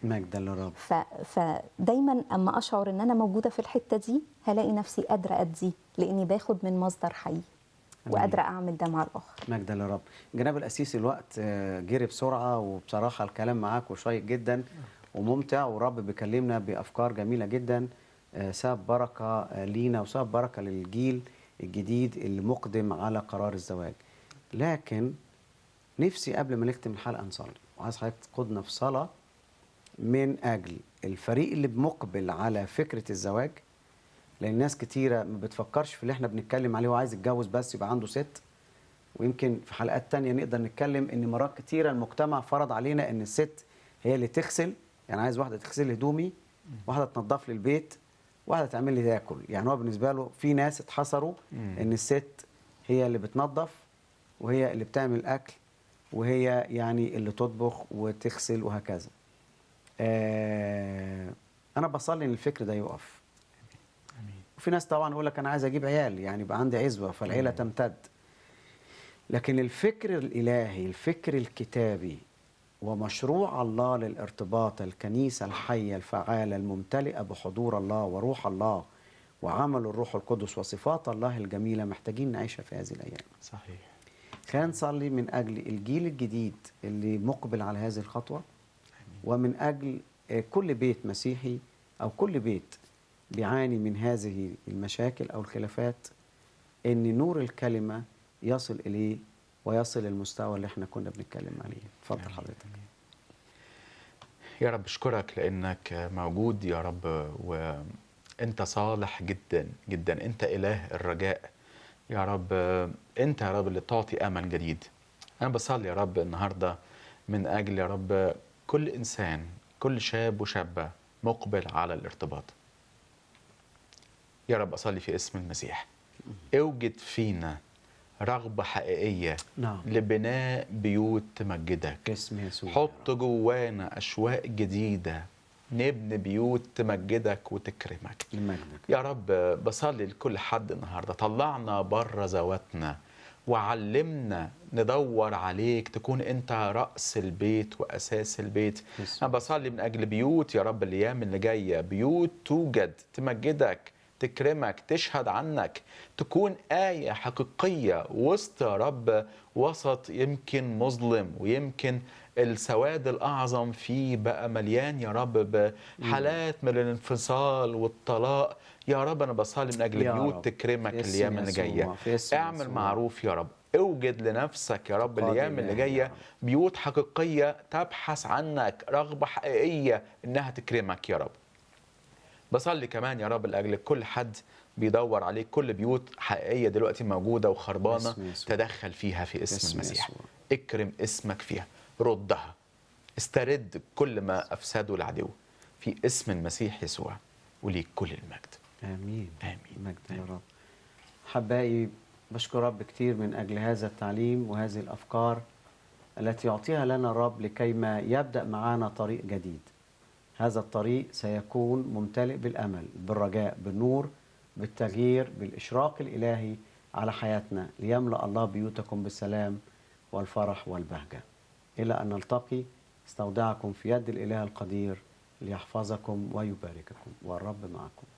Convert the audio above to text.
مجدا للرب ف... فدايما اما اشعر ان انا موجوده في الحته دي هلاقي نفسي قادره ادي لاني باخد من مصدر حي وقادره اعمل ده مع الاخر مجدا للرب جناب الاسيس الوقت آه، جري بسرعه وبصراحه الكلام معاك وشيق جدا وممتع ورب بيكلمنا بافكار جميله جدا آه، ساب بركه آه، لينا وساب بركه للجيل الجديد اللي مقدم على قرار الزواج لكن نفسي قبل ما نختم الحلقه نصلي وعايز حضرتك تقودنا في صلاه من اجل الفريق اللي مقبل على فكره الزواج لان ناس كتيره ما بتفكرش في اللي احنا بنتكلم عليه وعايز يتجوز بس يبقى عنده ست ويمكن في حلقات تانية نقدر نتكلم ان مرات كتيره المجتمع فرض علينا ان الست هي اللي تغسل يعني عايز واحده تغسل لي هدومي واحده تنظف لي البيت واحده تعمل لي تاكل يعني هو بالنسبه له في ناس اتحصروا ان الست هي اللي بتنظف وهي اللي بتعمل الاكل وهي يعني اللي تطبخ وتغسل وهكذا آه انا بصلي ان الفكر ده يقف وفي ناس طبعا يقول لك انا عايز اجيب عيال يعني يبقى عندي عزوه فالعيله تمتد لكن الفكر الالهي الفكر الكتابي ومشروع الله للارتباط الكنيسه الحيه الفعاله الممتلئه بحضور الله وروح الله وعمل الروح القدس وصفات الله الجميله محتاجين نعيشها في هذه الايام صحيح خلينا نصلي من اجل الجيل الجديد اللي مقبل على هذه الخطوه ومن اجل آه، كل بيت مسيحي او كل بيت بيعاني من هذه المشاكل او الخلافات ان نور الكلمه يصل اليه ويصل المستوى اللي احنا كنا بنتكلم عليه اتفضل حضرتك يا رب اشكرك لانك موجود يا رب وانت صالح جدا جدا انت اله الرجاء يا رب انت يا رب اللي تعطي امل جديد انا بصلي يا رب النهارده من اجل يا رب كل انسان كل شاب وشابه مقبل على الارتباط يا رب اصلي في اسم المسيح اوجد فينا رغبه حقيقيه نعم. لبناء بيوت تمجدك باسم يسوع يا حط رب. جوانا أشواق جديدة نبني بيوت تمجدك وتكرمك لمجدك يا رب بصلي لكل حد النهارده طلعنا بره ذواتنا وعلمنا ندور عليك تكون انت راس البيت واساس البيت يسوع. انا بصلي من اجل بيوت يا رب الايام اللي جايه بيوت توجد تمجدك تكرمك تشهد عنك تكون آية حقيقية وسط يا رب وسط يمكن مظلم ويمكن السواد الأعظم فيه بقى مليان يا رب بحالات من الانفصال والطلاق يا رب أنا بصلي من أجل يا بيوت رب. تكرمك في اسم الأيام اللي يسوع، جاية في اسم اعمل يسوع. معروف يا رب اوجد لنفسك يا رب قادر الأيام اللي يا جاية رب. بيوت حقيقية تبحث عنك رغبة حقيقية إنها تكرمك يا رب بصلي كمان يا رب لاجل كل حد بيدور عليك كل بيوت حقيقيه دلوقتي موجوده وخربانه باسم يسوع. تدخل فيها في اسم باسم المسيح يسوع. اكرم اسمك فيها ردها استرد كل ما افسده العدو في اسم المسيح يسوع وليك كل المجد امين آمين. مجد يا آمين. رب حبائي بشكر رب كتير من اجل هذا التعليم وهذه الافكار التي يعطيها لنا الرب لكيما يبدا معنا طريق جديد هذا الطريق سيكون ممتلئ بالامل بالرجاء بالنور بالتغيير بالاشراق الالهي على حياتنا ليملا الله بيوتكم بالسلام والفرح والبهجه الى ان نلتقي استودعكم في يد الاله القدير ليحفظكم ويبارككم والرب معكم